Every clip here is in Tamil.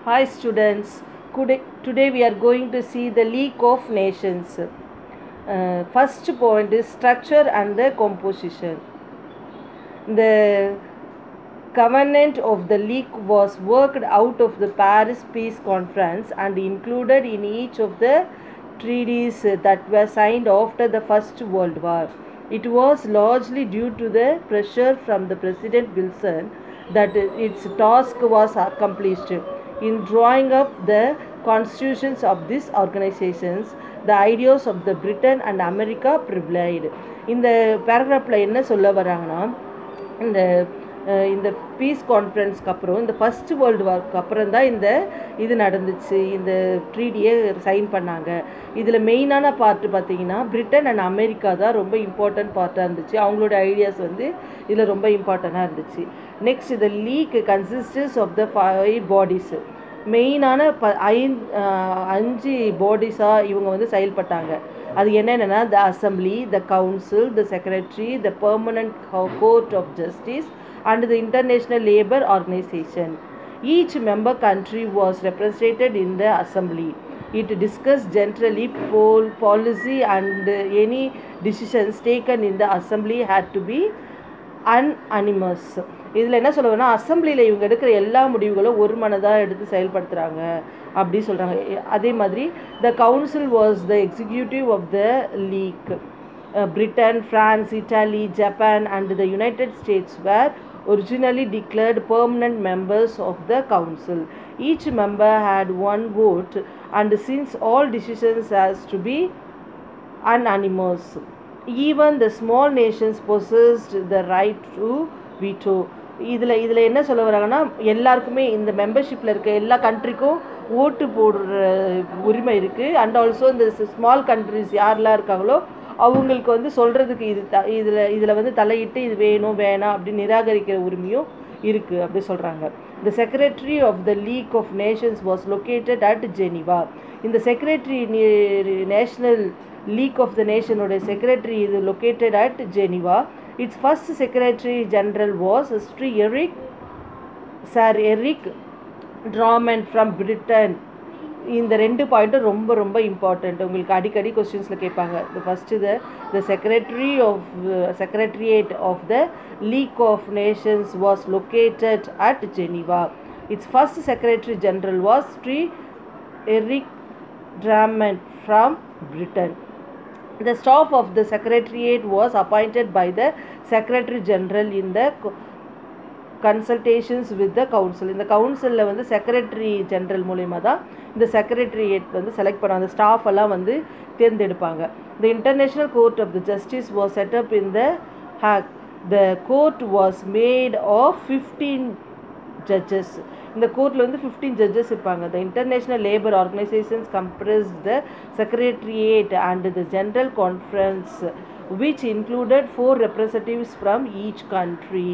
Hi students, Today- today we are going to see the League of Nations. Uh, first point is structure and the composition. The covenant of the League was worked out of the Paris Peace Conference and included in each of the treaties that were signed after the First World War. It was largely due to the pressure from the President Wilson that its task was accomplished. In drawing up the constitutions of these organizations, the ideas of the Britain and America prevailed. இந்த பேராகிராஃபில் என்ன சொல்ல வராங்கன்னா இந்த அஹ், இந்த பீஸ் கான்ஃபரன்ஸ்க்கு அப்புறம் இந்த ஃபஸ்ட் வேர்ல்டு வார்க்கு அப்புறம் தான் இந்த இது நடந்துச்சு இந்த ட்ரீடியை சைன் பண்ணாங்க இதில் மெயினான பார்ட்டு பார்த்தீங்கன்னா பிரிட்டன் அண்ட் அமெரிக்கா தான் ரொம்ப இம்பார்ட்டன்ட் பார்ட்டாக இருந்துச்சு அவங்களோட ஐடியாஸ் வந்து இதில் ரொம்ப இம்பார்ட்டண்ட்டாக இருந்துச்சு நெக்ஸ்ட் இந்த league consistence of the five bodies மெயினான ப ஐந்து அஞ்சு பாடிஸாக இவங்க வந்து செயல்பட்டாங்க அது என்னென்னா the assembly the council the secretary the permanent court of justice and the international labour organisation each member country was represented in the assembly it discussed generally pol policy and any decisions taken in the assembly had to be unanimous இதில் என்ன சொல்லுவேன்னா அசம்பிளியில் இவங்க எடுக்கிற எல்லா முடிவுகளும் ஒரு மனதாக எடுத்து செயல்படுத்துகிறாங்க அப்படி சொல்கிறாங்க அதே மாதிரி the council was the executive of the league Britain France Italy Japan and the United States were originally declared permanent members of the council. Each member had one vote, and since all decisions has to be unanimous, even the small nations possessed the right to veto. இதில் இதில் என்ன சொல்ல வராங்கன்னா எல்லாருக்குமே இந்த மெம்பர்ஷிப்பில் இருக்க எல்லா கண்ட்ரிக்கும் ஓட்டு போடுற உரிமை இருக்குது அண்ட் ஆல்சோ இந்த ஸ்மால் கண்ட்ரிஸ் யாரெல்லாம் இருக்காங்களோ அவங்களுக்கு வந்து சொல்கிறதுக்கு இது த இதில் இதில் வந்து தலையிட்டு இது வேணும் வேணாம் அப்படின்னு நிராகரிக்கிற உரிமையும் இருக்குது அப்படி சொல்கிறாங்க the secretary of the league of nations was located at geneva இந்த secretary national league of the நேஷனோட செக்ரட்டரி இது located at geneva its first secretary general was sir Eric sir Eric Drummond from Britain இந்த ரெண்டு பாயிண்ட்டும் ரொம்ப ரொம்ப இம்பார்ட்டண்ட் உங்களுக்கு அடிக்கடி கொஸ்டின்ஸில் கேட்பாங்க the first the the secretary of secretariat of the League of Nations was located at Geneva its first secretary general was sir Eric Drummond from Britain The staff of the Secretariat was appointed by the Secretary General in the co- consultations with the council இந்த கவுன்சிலில் வந்து செக்ரட்டரி ஜென்ரல் மூலிமா தான் இந்த செக்ரட்டரியேட் வந்து செலக்ட் பண்ணுவாங்க அந்த ஸ்டாஃப் எல்லாம் வந்து தேர்ந்தெடுப்பாங்க the international court of the justice was set up in the Hague the court was made of fifteen judges இந்த கோர்ட்டில் வந்து ஃபிஃப்டீன் ஜட்ஜஸ் இருப்பாங்க the international labour organisations comprise the secretariat and the general conference which included four representatives from each country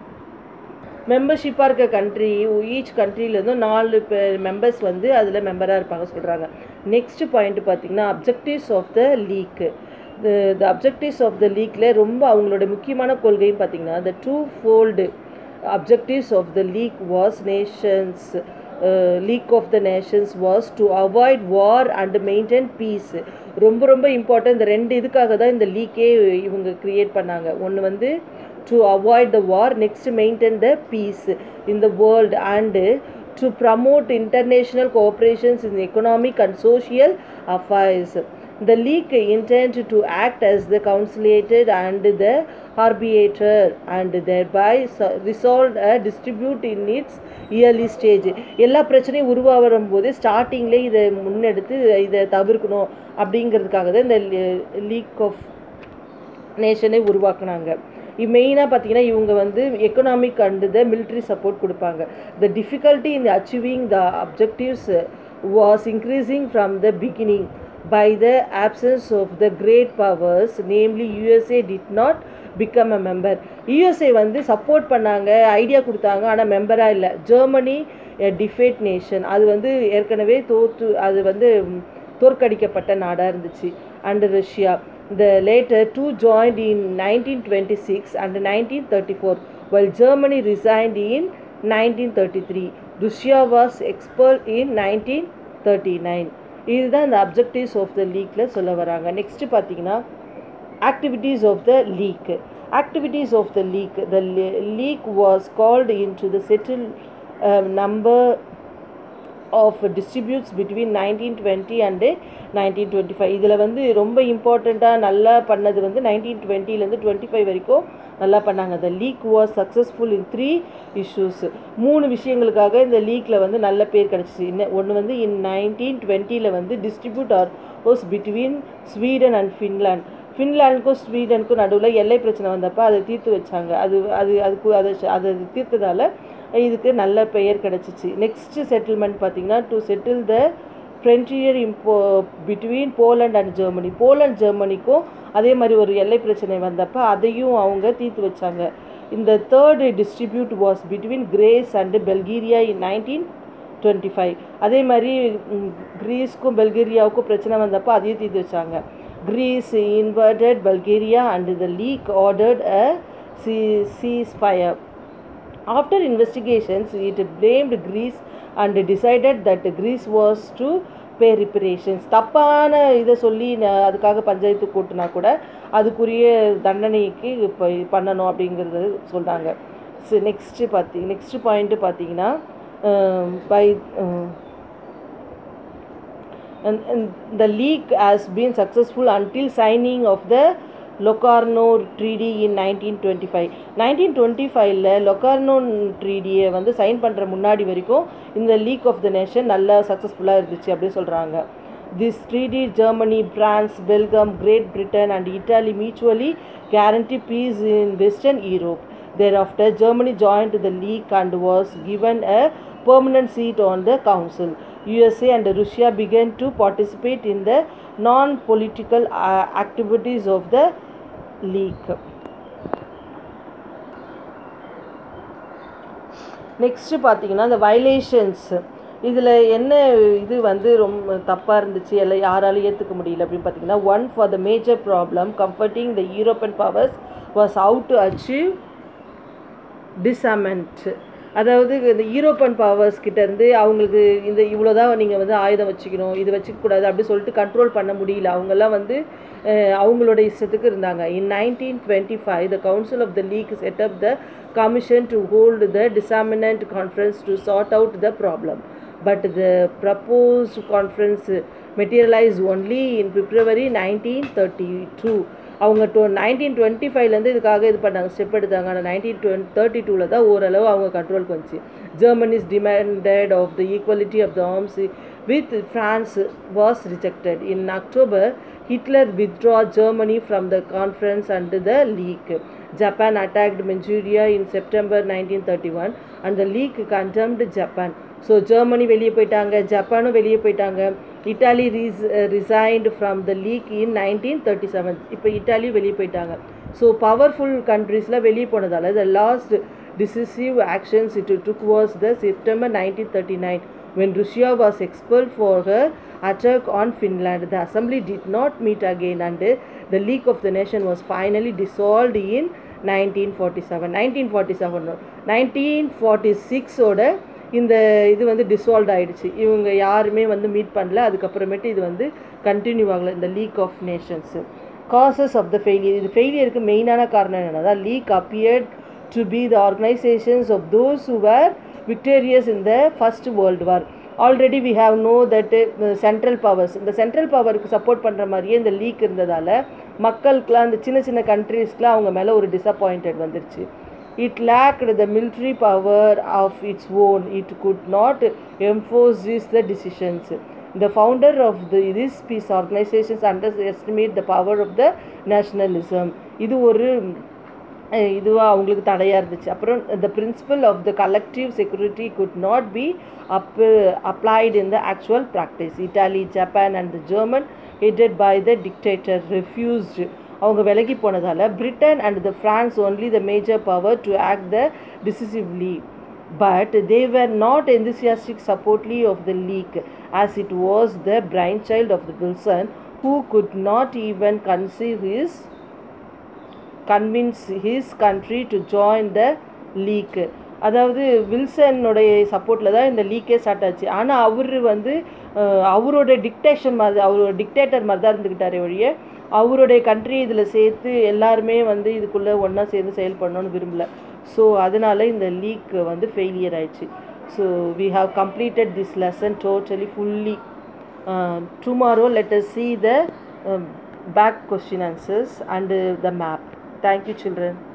மெம்பர்ஷிப்பாக இருக்க கண்ட்ரி ஈச் கண்ட்ரிலேருந்து நாலு மெம்பர்ஸ் வந்து அதில் மெம்பராக இருப்பாங்க சொல்கிறாங்க நெக்ஸ்ட் பாயிண்ட் பார்த்தீங்கன்னா objectives of the league the objectives of the லீக்கில் ரொம்ப அவங்களோட முக்கியமான கொள்கையும் பார்த்தீங்கன்னா the twofold objectives of the league was nations league of the nations was to avoid war and maintain peace ரொம்ப ரொம்ப இம்பார்ட்டன்ட் இந்த ரெண்டு இதுக்காக தான் இந்த லீக்கே இவங்க க்ரியேட் பண்ணாங்க ஒன்று வந்து to avoid the war next maintain the peace in the world and to promote international cooperations in economic and social affairs the league intend to act as the conciliator and the arbitrator and thereby so- resolve a dispute in its early stage எல்லா பிரச்சனையும் உருவாகும் போது ஸ்டார்டிங்லேயே இதை முன்னெடுத்து இதை தவிர்க்கணும் அப்படிங்கிறதுக்காக தான் இந்த லீக் ஆஃப் நேஷனை உருவாக்குனாங்க மெயினாக பார்த்தீங்கன்னா இவங்க வந்து economic and the military support கொடுப்பாங்க the difficulty in achieving the objectives was increasing from the beginning by the absence of the great powers namely USA did not become a member USA வந்து சப்போர்ட் பண்ணாங்க ஐடியா கொடுத்தாங்க ஆனால் மெம்பராக இல்லை ஜெர்மனி டிஃபேட் நேஷன் அது வந்து ஏற்கனவே தோற்று அது வந்து ம், தோற்கடிக்கப்பட்ட நாடாக இருந்துச்சு and Russia The later two joined in 1926 and 1934, while Germany resigned in 1933. Russia was expert in nineteen thirty nine இதுதான் இந்த அப்ஜெக்டிவ்ஸ் ஆஃப் த லீக்கில் சொல்ல வராங்க நெக்ஸ்ட்டு பார்த்தீங்கன்னா activities of the leak activities of the leak the le- leak was called into the settled um, number of distributes between 1920 and 1925 இதில் வந்து ரொம்ப இம்பார்ட்டண்ட்டாக நல்லா பண்ணது வந்து நைன்டீன் டுவெண்ட்டிலேருந்து டுவெண்ட்டி ஃபைவ் வரைக்கும் நல்லா பண்ணாங்க the leak was successful in three issues மூணு விஷயங்களுக்காக இந்த லீக்கில் வந்து நல்ல பேர் கிடச்சிச்சு இன்னும் ஒன்று வந்து இன் நைன்டீன் டுவெண்ட்டியில் வந்து distribute or was between Sweden and Finland ஃபின்லாண்டுக்கும் ஸ்வீடனுக்கும் நடுவில் எல்லை பிரச்சனை வந்தப்போ அதை தீர்த்து வச்சாங்க அது அது அதுக்கு அதை அதை தீர்த்ததால் இதுக்கு நல்ல பெயர் கிடச்சிச்சு நெக்ஸ்ட்டு செட்டில்மெண்ட் பார்த்தீங்கன்னா டு செட்டில் த ஃப்ரெண்டியர் இம்போ between Poland and Germany Poland ஜெர்மனிக்கும் அதே மாதிரி ஒரு எல்லை பிரச்சனை வந்தப்போ அதையும் அவங்க தீர்த்து வச்சாங்க இந்த third distribute was between Greece and Bulgaria in nineteen twenty five அதே மாதிரி ம், கிரீஸ்க்கும் பெல்கேரியாவுக்கும் பிரச்சனை வந்தப்போ அதையும் தீர்த்து வச்சாங்க Greece invaded Bulgaria and the league ordered a c ceasefire After investigations, it blamed Greece and decided that Greece was to pay reparations. தப்பான இதை சொல்லி ந- அதுக்காக பஞ்சாயத்து கூட்டினா கூட அதுக்குரிய தண்டனைக்கு இப்போ பண்ணணும் அப்படிங்கிறது சொல்கிறாங்க நெக்ஸ்ட்டு பார்த்தி நெக்ஸ்ட் பாயிண்ட்டு பார்த்தீங்கன்னா by and, and the leak has been successful until signing of the Locarno treaty in nineteen twenty five nineteen twenty ஃபைவ்ல லொக்கார்னோ ட்ரீடியை வந்து சைன் பண்ணுற முன்னாடி வரைக்கும் இந்த லீக் ஆஃப் த நேஷன் நல்லா சக்ஸஸ்ஃபுல்லாக இருந்துச்சு அப்படின்னு சொல்கிறாங்க this treaty Germany France Belgium Great Britain and Italy mutually guarantee peace in Western Europe. Thereafter, Germany joined the league and was given a permanent seat on the council. USA and Russia began to participate in the non-political uh, activities of the league. Next பார்த்தீங்கன்னா இந்த வைலேஷன்ஸ் இதில் என்ன இது வந்து ரொம்ப தப்பாக இருந்துச்சு எல்லாம் யாராலும் ஏற்றுக்க முடியல அப்படின்னு பார்த்தீங்கன்னா one for the major problem confronting the European powers was out to achieve disarmament அதாவது இந்த யூரோப்பியன் பவர்ஸ் கிட்ட இருந்து அவங்களுக்கு இந்த இவ்வளோதான் நீங்கள் வந்து ஆயுதம் வச்சுக்கணும் இது வச்சுக்கக்கூடாது அப்படி சொல்லிட்டு கண்ட்ரோல் பண்ண முடியல அவங்கெல்லாம் வந்து அஹ், அவங்களோட இஷ்டத்துக்கு இருந்தாங்க in nineteen twenty five the council of the league set up the commission to hold the disarmament conference to sort out the problem but the proposed conference materialise only in February nineteen thirty two அவங்க டூ நைன்டீன் டுவெண்ட்டி ஃபைவ்லேருந்து இதுக்காக இது பண்ணாங்க ஸ்டெப் எடுத்தாங்க ஆனால் நைன்டீன் டுவெண்ட் தேர்ட்டி டூவில் தான் ஓரளவு அவங்க கண்ட்ரோலுக்கு வந்துச்சு Germany's demanded of the equality of the arms with France was rejected in October Hitler withdraw Germany from the conference under the league. Japan attacked Manchuria in September 1931 and the league condemned Japan. So Germany வெளியே போயிட்டாங்க ஜப்பானும் வெளியே போயிட்டாங்க இட்டாலி ரீஸ் resigned from the league in nineteen thirty seven இப்போ இட்டாலியும் வெளியே போயிட்டாங்க ஸோ பவர்ஃபுல் கண்ட்ரீஸில் வெளியே போனதால the last decisive actions it took was the September 1939 when Russia was expelled for her attack on Finland. The assembly did not meet again and the League of the Nation was finally dissolved in 1947. 1947 1946 ஓட இந்த இது வந்து டிசால்வ் ஆயிடுச்சு இவங்க யாருமே வந்து மீட் பண்ணல அதுக்கப்புறமேட்டு இது வந்து கண்டினியூ ஆகல இந்த league of nations causes of the failure இது ஃபெயிலியருக்கு மெயினான காரணம் என்னன்னா league appeared to be the organisations of those who were victorious in the first world war already we have know that central powers இந்த சென்ட்ரல் பவருக்கு சப்போர்ட் பண்ணுற மாதிரியே இந்த லீக் இருந்ததால் மக்களுக்குலாம் இந்த சின்ன சின்ன கண்ட்ரீஸ்க்குலாம் அவங்க மேலே ஒரு டிசப்பாயிண்டட் வந்துருச்சு it lacked the military power of its own it could not impose the decisions The founder of the, this peace organizations underestimate the power of the nationalism. இது ஒரு அஹ், இதுவாக அவங்களுக்கு தடையாக இருந்துச்சு அப்புறம் the principle of the collective security could not be up, applied in the actual practice. Italy, Japan and the German headed by the dictator refused அவங்க விலகி போனதால Britain and the France only the major power to act the decisively but they were not enthusiastic supportly of the league as it was the brainchild of the Wilson who could not even conceive his convince his country to join the league அதாவது வில்சனுடைய சப்போர்ட்டில் தான் இந்த லீக்கே ஸ்டார்ட் ஆச்சு ஆனால் அவர் வந்து அஹ், அவரோட டிக்டேஷன் மாதிரி அவரோட டிக்டேட்டர் மாதிரி தான் இருந்துக்கிட்டாரே ஒழிய அவருடைய கண்ட்ரி இதில் சேர்த்து எல்லாருமே வந்து இதுக்குள்ளே ஒன்றா சேர்ந்து செயல்படணும்னு விரும்பல ஸோ அதனால இந்த லீக் வந்து ஃபெயிலியர் ஆயிடுச்சு so we have completed this lesson totally fully tomorrow let us see the um, back question answers and uh, the map thank you children